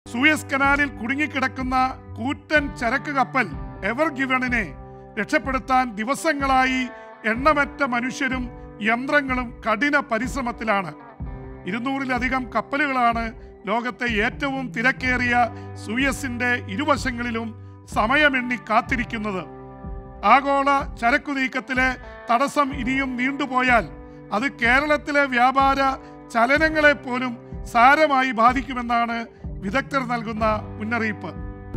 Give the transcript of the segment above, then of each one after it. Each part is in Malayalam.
സൂയസ് കനാലിൽ കുടുങ്ങിക്കിടക്കുന്ന കൂറ്റൻ ചരക്ക് കപ്പൽ എവർ ഗിവണിനെ രക്ഷപ്പെടുത്താൻ ദിവസങ്ങളായി എണ്ണമറ്റ മനുഷ്യരും യന്ത്രങ്ങളും കഠിന പരിശ്രമത്തിലാണ് ഇരുന്നൂറിലധികം കപ്പലുകളാണ് ലോകത്തെ ഏറ്റവും തിരക്കേറിയ സൂയസിന്റെ ഇരുവശങ്ങളിലും സമയമെണ്ണി കാത്തിരിക്കുന്നത് ആഗോള ചരക്കു നീക്കത്തിലെ തടസ്സം ഇനിയും നീണ്ടുപോയാൽ അത് കേരളത്തിലെ വ്യാപാര ചലനങ്ങളെ പോലും സാരമായി ബാധിക്കുമെന്നാണ് വിദഗ്ധർ നൽകുന്ന മുന്നറിയിപ്പ്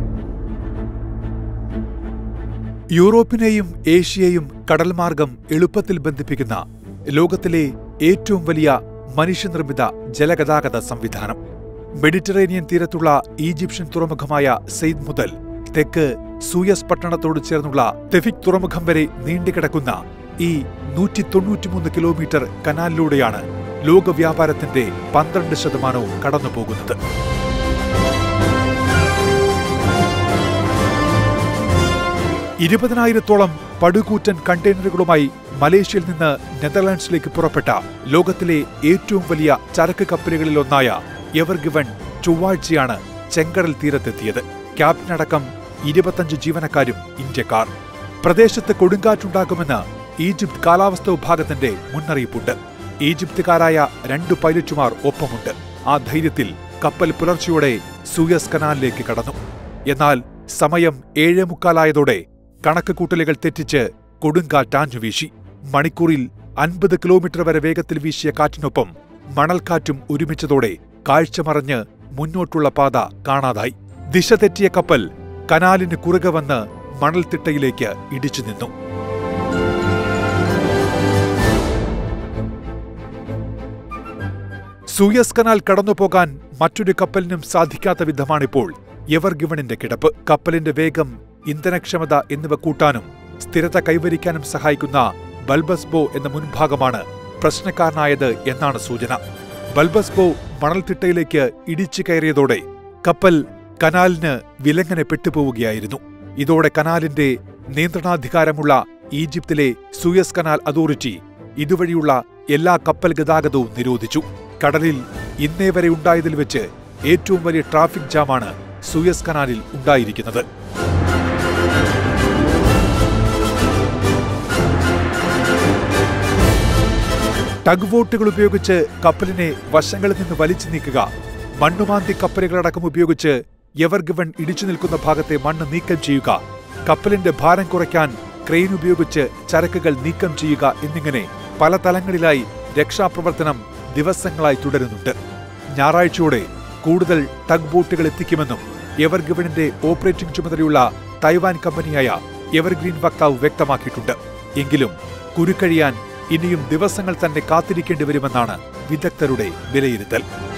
യൂറോപ്പിനെയും ഏഷ്യയെയും കടൽമാർഗം എളുപ്പത്തിൽ ബന്ധിപ്പിക്കുന്ന ലോകത്തിലെ ഏറ്റവും വലിയ മനുഷ്യനിർമ്മിത ജലഗതാഗത സംവിധാനം മെഡിറ്ററേനിയൻ തീരത്തുള്ള ഈജിപ്ഷ്യൻ തുറമുഖമായ സെയ്ദ് മുതൽ തെക്ക് സൂയസ് പട്ടണത്തോട് ചേർന്നുള്ള തെഫിക് തുറമുഖം വരെ നീണ്ടുകിടക്കുന്ന ഈ നൂറ്റി തൊണ്ണൂറ്റിമൂന്ന് കിലോമീറ്റർ കനാലിലൂടെയാണ് ലോക വ്യാപാരത്തിന്റെ പന്ത്രണ്ട് ശതമാനവും കടന്നുപോകുന്നത് ഇരുപതിനായിരത്തോളം പടുകൂറ്റൻ കണ്ടെയ്നറുകളുമായി മലേഷ്യയിൽ നിന്ന് നെതർലാൻഡ്സിലേക്ക് പുറപ്പെട്ട ലോകത്തിലെ ഏറ്റവും വലിയ ചരക്ക് കപ്പലുകളിലൊന്നായ എവർ ഗിവൺ ചൊവ്വാഴ്ചയാണ് ചെങ്കടൽ തീരത്തെത്തിയത് ക്യാപ്റ്റനടക്കം ഇരുപത്തഞ്ച് ജീവനക്കാരും ഇന്ത്യക്കാർ പ്രദേശത്ത് കൊടുങ്കാറ്റുണ്ടാകുമെന്ന് ഈജിപ്ത് കാലാവസ്ഥാ വിഭാഗത്തിന്റെ മുന്നറിയിപ്പുണ്ട് ഈജിപ്തുകാരായ രണ്ടു പൈലറ്റുമാർ ഒപ്പമുണ്ട് ആ ധൈര്യത്തിൽ കപ്പൽ പുലർച്ചെയോടെ സൂയസ് കനാലിലേക്ക് കടന്നു എന്നാൽ സമയം ഏഴേ മുക്കാലായതോടെ കണക്ക് കൂട്ടലുകൾ തെറ്റിച്ച് കൊടുങ്കാറ്റാഞ്ഞു വീശി മണിക്കൂറിൽ അൻപത് കിലോമീറ്റർ വരെ വേഗത്തിൽ വീശിയ കാറ്റിനൊപ്പം മണൽക്കാറ്റും ഒരുമിച്ചതോടെ കാഴ്ച മറഞ്ഞ് മുന്നോട്ടുള്ള പാത കാണാതായി ദിശ തെറ്റിയ കപ്പൽ കനാലിന് കുറുകെ വന്ന് മണൽത്തിട്ടയിലേക്ക് ഇടിച്ചു നിന്നു സൂയസ് കനാൽ കടന്നുപോകാൻ മറ്റൊരു കപ്പലിനും സാധിക്കാത്ത വിധമാണിപ്പോൾ എവർ ഗിവണിന്റെ കിടപ്പ് കപ്പലിന്റെ വേഗം ഇന്ധനക്ഷമത എന്നിവ കൂട്ടാനും സ്ഥിരത കൈവരിക്കാനും സഹായിക്കുന്ന ബൽബസ് ബോ എന്ന മുൻഭാഗമാണ് പ്രശ്നക്കാരനായത് എന്നാണ് സൂചന ബൽബസ് ബോ മണൽത്തിട്ടയിലേക്ക് ഇടിച്ചു കയറിയതോടെ കപ്പൽ കനാലിന് വിലങ്ങനെ പെട്ടുപോവുകയായിരുന്നു ഇതോടെ കനാലിന്റെ നിയന്ത്രണാധികാരമുള്ള ഈജിപ്തിലെ സൂയസ് കനാൽ അതോറിറ്റി ഇതുവഴിയുള്ള എല്ലാ കപ്പൽ ഗതാഗതവും നിരോധിച്ചു കടലിൽ ഇന്നേ വരെ ഉണ്ടായതിൽ വെച്ച് ഏറ്റവും വലിയ ട്രാഫിക് ജാമാണ് സൂയസ് കനാലിൽ ഉണ്ടായിരിക്കുന്നത് ടഗ് ബോട്ടുകൾ ഉപയോഗിച്ച് കപ്പലിനെ വശങ്ങളിൽ നിന്ന് വലിച്ചു നീക്കുക മണ്ണുമാന്തി കപ്പലുകളടക്കം ഉപയോഗിച്ച് എവർ ഗിവൺ ഇടിച്ചു നിൽക്കുന്ന ഭാഗത്തെ മണ്ണ് നീക്കം ചെയ്യുക കപ്പലിന്റെ ഭാരം കുറയ്ക്കാൻ ക്രെയിൻ ഉപയോഗിച്ച് ചരക്കുകൾ നീക്കം ചെയ്യുക എന്നിങ്ങനെ പല തലങ്ങളിലായി രക്ഷാപ്രവർത്തനം ദിവസങ്ങളായി തുടരുന്നുണ്ട് ഞായറാഴ്ചയോടെ കൂടുതൽ ടഗ് ബോട്ടുകൾ എത്തിക്കുമെന്നും എവർ ഗിവണിന്റെ ഓപ്പറേറ്റിംഗ് ചുമതലയുള്ള തൈവാൻ കമ്പനിയായ എവർഗ്രീൻ വക്താവ് വ്യക്തമാക്കിയിട്ടുണ്ട് എങ്കിലും കുരുക്കഴിയാൻ ഇനിയും ദിവസങ്ങൾ തന്നെ കാത്തിരിക്കേണ്ടി വരുമെന്നാണ് വിദഗ്ധരുടെ വിലയിരുത്തൽ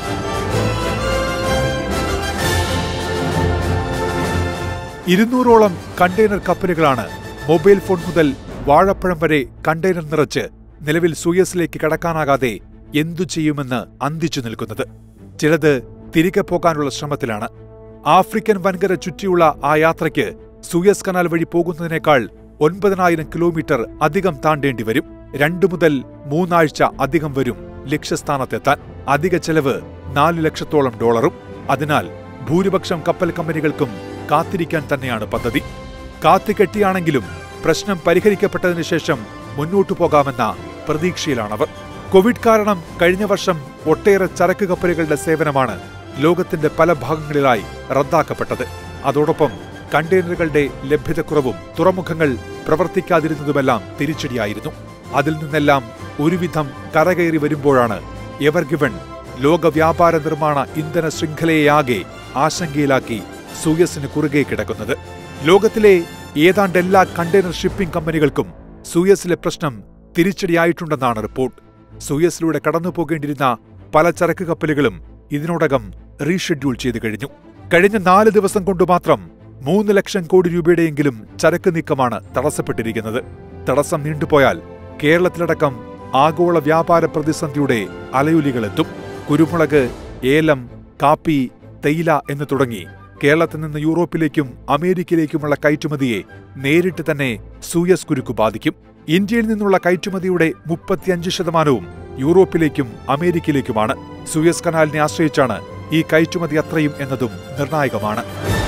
ഇരുന്നൂറോളം കണ്ടെയ്നർ കപ്പലുകളാണ് മൊബൈൽ ഫോൺ മുതൽ വാഴപ്പഴം വരെ കണ്ടെയ്നർ നിറച്ച് നിലവിൽ സൂയസിലേക്ക് കടക്കാനാകാതെ എന്തു ചെയ്യുമെന്ന് അന്തിച്ചു നിൽക്കുന്നത് ചിലത് തിരികെ പോകാനുള്ള ശ്രമത്തിലാണ് ആഫ്രിക്കൻ വൻകര ചുറ്റിയുള്ള ആ യാത്രയ്ക്ക് സൂയസ് കനാൽ വഴി പോകുന്നതിനേക്കാൾ ഒൻപതിനായിരം കിലോമീറ്റർ അധികം താണ്ടേണ്ടി വരും രണ്ടു മുതൽ മൂന്നാഴ്ച അധികം വരും ലക്ഷ്യസ്ഥാനത്തെത്താൻ അധിക ചെലവ് നാല് ലക്ഷത്തോളം ഡോളറും അതിനാൽ ഭൂരിപക്ഷം കപ്പൽ കമ്പനികൾക്കും കാത്തിരിക്കാൻ തന്നെയാണ് പദ്ധതി കാത്തുകെട്ടിയാണെങ്കിലും പ്രശ്നം പരിഹരിക്കപ്പെട്ടതിനു ശേഷം മുന്നോട്ടു പോകാമെന്ന പ്രതീക്ഷയിലാണവർ കോവിഡ് കാരണം കഴിഞ്ഞ വർഷം ഒട്ടേറെ ചരക്ക് കപ്പലുകളുടെ സേവനമാണ് ലോകത്തിന്റെ പല ഭാഗങ്ങളിലായി റദ്ദാക്കപ്പെട്ടത് അതോടൊപ്പം കണ്ടെയ്നറുകളുടെ ലഭ്യതക്കുറവും തുറമുഖങ്ങൾ പ്രവർത്തിക്കാതിരുന്നതുമെല്ലാം തിരിച്ചടിയായിരുന്നു അതിൽ നിന്നെല്ലാം ഒരുവിധം കരകയറി വരുമ്പോഴാണ് എവർഗിവൺ ലോക വ്യാപാര നിർമ്മാണ ഇന്ധന ശൃംഖലയെയാകെ ആശങ്കയിലാക്കി സൂയസിന് കുറുകെ കിടക്കുന്നത് ലോകത്തിലെ ഏതാണ്ട് എല്ലാ കണ്ടെയ്നർ ഷിപ്പിംഗ് കമ്പനികൾക്കും സൂയസിലെ പ്രശ്നം തിരിച്ചടിയായിട്ടുണ്ടെന്നാണ് റിപ്പോർട്ട് സൂയസിലൂടെ കടന്നുപോകേണ്ടിരുന്ന പല ചരക്ക് കപ്പലുകളും ഇതിനോടകം റീഷെഡ്യൂൾ ചെയ്തു കഴിഞ്ഞു കഴിഞ്ഞ നാല് ദിവസം കൊണ്ട് മാത്രം മൂന്ന് ലക്ഷം കോടി രൂപയുടെയെങ്കിലും ചരക്ക് നീക്കമാണ് തടസ്സപ്പെട്ടിരിക്കുന്നത് തടസ്സം നീണ്ടുപോയാൽ കേരളത്തിലടക്കം ആഗോള വ്യാപാര പ്രതിസന്ധിയുടെ അലയൊലികളെത്തും കുരുമുളക് ഏലം കാപ്പി തേയില എന്ന് തുടങ്ങി കേരളത്തിൽ നിന്ന് യൂറോപ്പിലേക്കും അമേരിക്കയിലേക്കുമുള്ള കയറ്റുമതിയെ നേരിട്ട് തന്നെ സൂയസ് കുരുക്ക് ബാധിക്കും ഇന്ത്യയിൽ നിന്നുള്ള കയറ്റുമതിയുടെ മുപ്പത്തിയഞ്ച് ശതമാനവും യൂറോപ്പിലേക്കും അമേരിക്കയിലേക്കുമാണ് സൂയസ് കനാലിനെ ആശ്രയിച്ചാണ് ഈ കയറ്റുമതി അത്രയും എന്നതും നിർണായകമാണ്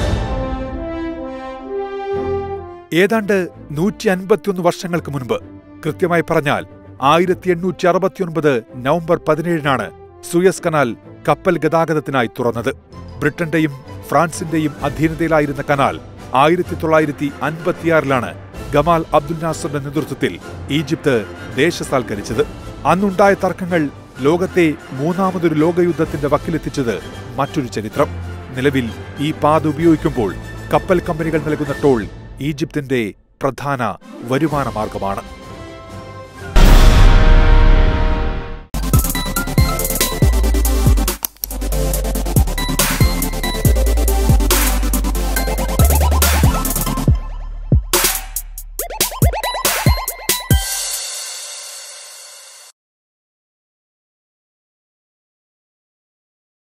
ഏതാണ്ട് നൂറ്റി അൻപത്തിയൊന്ന് വർഷങ്ങൾക്ക് മുൻപ് കൃത്യമായി പറഞ്ഞാൽ ആയിരത്തി എണ്ണൂറ്റി അറുപത്തിയൊൻപത് നവംബർ പതിനേഴിനാണ് സൂയസ് കനാൽ കപ്പൽ ഗതാഗതത്തിനായി തുറന്നത് ബ്രിട്ടന്റെയും ഫ്രാൻസിന്റെയും അധീനതയിലായിരുന്ന കനാൽ ആയിരത്തി തൊള്ളായിരത്തി അൻപത്തിയാറിലാണ് ഗമാൽ അബ്ദുൽ നാസറിന്റെ നേതൃത്വത്തിൽ ഈജിപ്ത് ദേശസാൽക്കരിച്ചത് അന്നുണ്ടായ തർക്കങ്ങൾ ലോകത്തെ മൂന്നാമതൊരു ലോകയുദ്ധത്തിന്റെ വക്കിലെത്തിച്ചത് മറ്റൊരു ചരിത്രം നിലവിൽ ഈ പാത ഉപയോഗിക്കുമ്പോൾ കപ്പൽ കമ്പനികൾ നൽകുന്ന ടോൾ ഈജിപ്തിന്റെ പ്രധാന വരുമാന മാർഗമാണ്